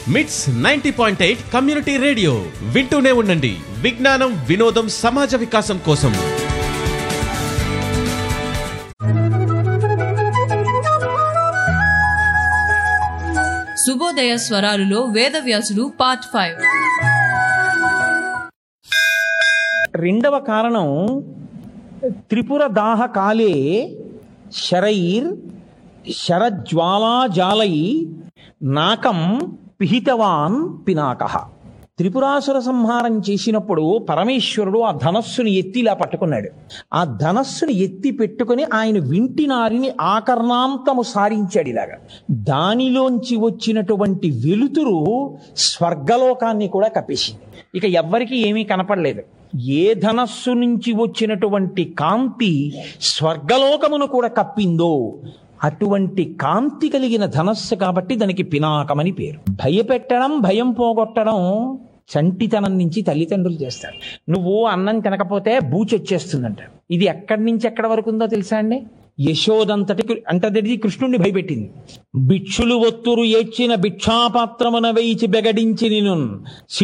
మిట్స్ ninety point eight community radio వింటూనే ఉండండి విజ్ఞానం వినోదం సమాజ వికాసం కోసం శుభోదయ స్వరాలులో వేదవ్యాసుడు పార్ట్ ఫైవ్ రెండవ కారణం త్రిపుర దాహ కాలే శరైర్ శరజ్వాలాజాలై నాకం పిహితవాన్ పినాక త్రిపురాసుర సంహారం చేసినప్పుడు పరమేశ్వరుడు ఆ ధనస్సుని ఎత్తి ఇలా పట్టుకున్నాడు ఆ ధనస్సుని ఎత్తి పెట్టుకుని ఆయన వింటినారిని ఆకర్ణాంతము సారించాడు ఇలాగా దానిలోంచి వచ్చినటువంటి వెలుతురు స్వర్గలోకాన్ని కూడా కప్పేసింది ఇక ఎవ్వరికి ఏమీ కనపడలేదు ఏ ధనస్సు నుంచి వచ్చినటువంటి కాంతి స్వర్గలోకమును కూడా కప్పిందో అటువంటి కాంతి కలిగిన ధనస్సు కాబట్టి దానికి పినాకమని పేరు భయపెట్టడం భయం పోగొట్టడం చంటితనం నుంచి తల్లిదండ్రులు చేస్తారు నువ్వు అన్నం తినకపోతే బూచి వచ్చేస్తుందంట ఇది ఎక్కడి నుంచి ఎక్కడి వరకు ఉందో తెలుసా అండి యశోదంతటి అంటది కృష్ణుణ్ణి భయపెట్టింది భిక్షులు ఒత్తురు ఏడ్చిన భిక్షాపాత్రమున వేయిచి బెగడించి నిను